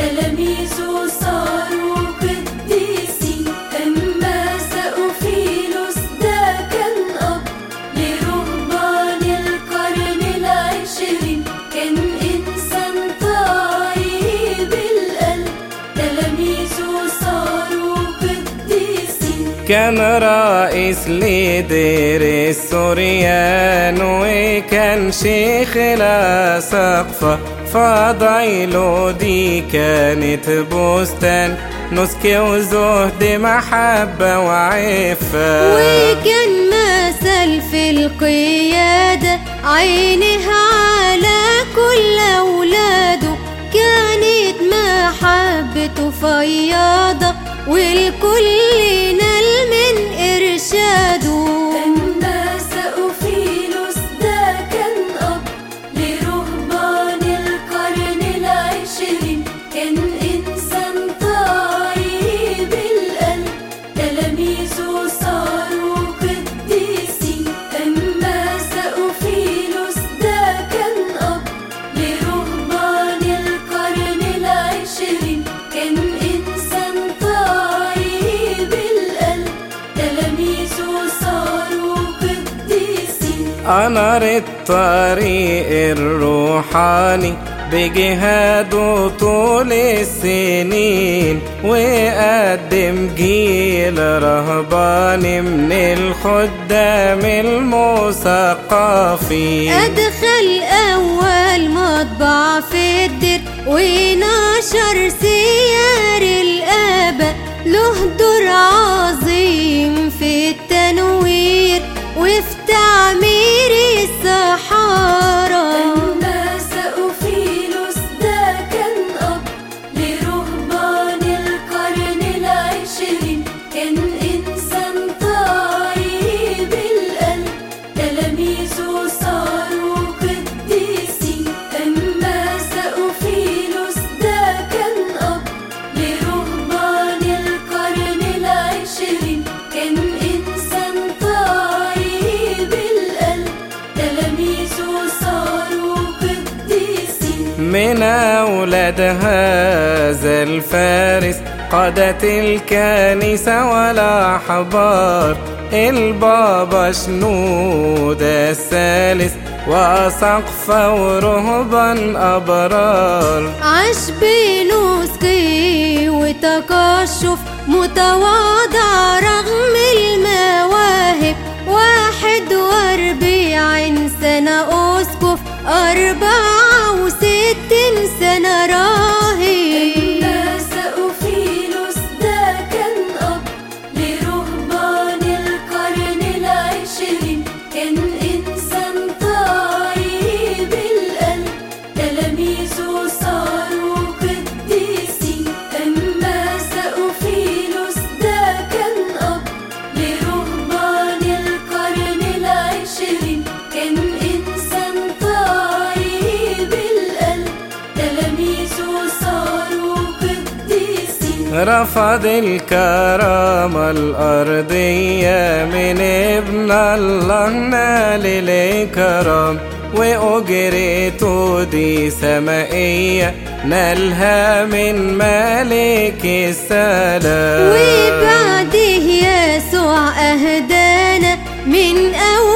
تلاميذه صاروا قديسين أما سأوفيلوس ده كان أب لرهبان القرن العشرين كان إنسان طيب القلب تلاميذه صاروا قديسين كان رئيس لدير السوريان وكان شيخ لا سقفة فضيله دي كانت بستان نسك وزهد محبة وعفة وكان مثل في القيادة عينه على كل أولاده كانت محبته فياضة والكل نال من إرشاده أما سأوفيلوس ده كان أب لرهبان القرن العشرين كان إنسان طيب القلب تلاميذه صاروا قديسين أما سأوفيلوس ده كان أب لرهبان القرن العشرين كان إنسان طيب القلب تلاميذه صاروا قديسين أنار الطريق الروحاني بجهاده طول السنين وقدم جيل رهباني من الخدام المثقفين أدخل أول مطبع في الدير ونشر سير الآباء له دور عظيم في التنوير وفي تعمير الصحارى أما سأوفيلوس ده كان أب لرهبان القرن العشرين كان إنسان طيب القلب تلاميذه صاروا قديسين أما سأوفيلوس ده كان أب لرهبان القرن العشرين كان إنسان طيب القلب تلاميذه صاروا قديسين من أولاد هذا الفارس قادت الكنيسة والأحبار البابا شنودة الثالث وسقفة ورهبان أبرار عاش بنسكي وتقشف متواضع رغم المواهب واحد واربعين سنة أسقف أربعة وستين سنة راهب أما سأوفيلوس ده كان أب لرهبان القرن العشرين كان إنسان طيب القلب تلاميذه صاروا قديسين أما سأوفيلوس ده كان أب لرهبان القرن العشرين كان إنسان طيب القلب تلاميذه صاروا قديسين رفض الكرامة الأرضية من ابن الله نال الإكرام وأجرته دي سمائية نالها من ملك السلام وبعده يسوع أهدانا من أول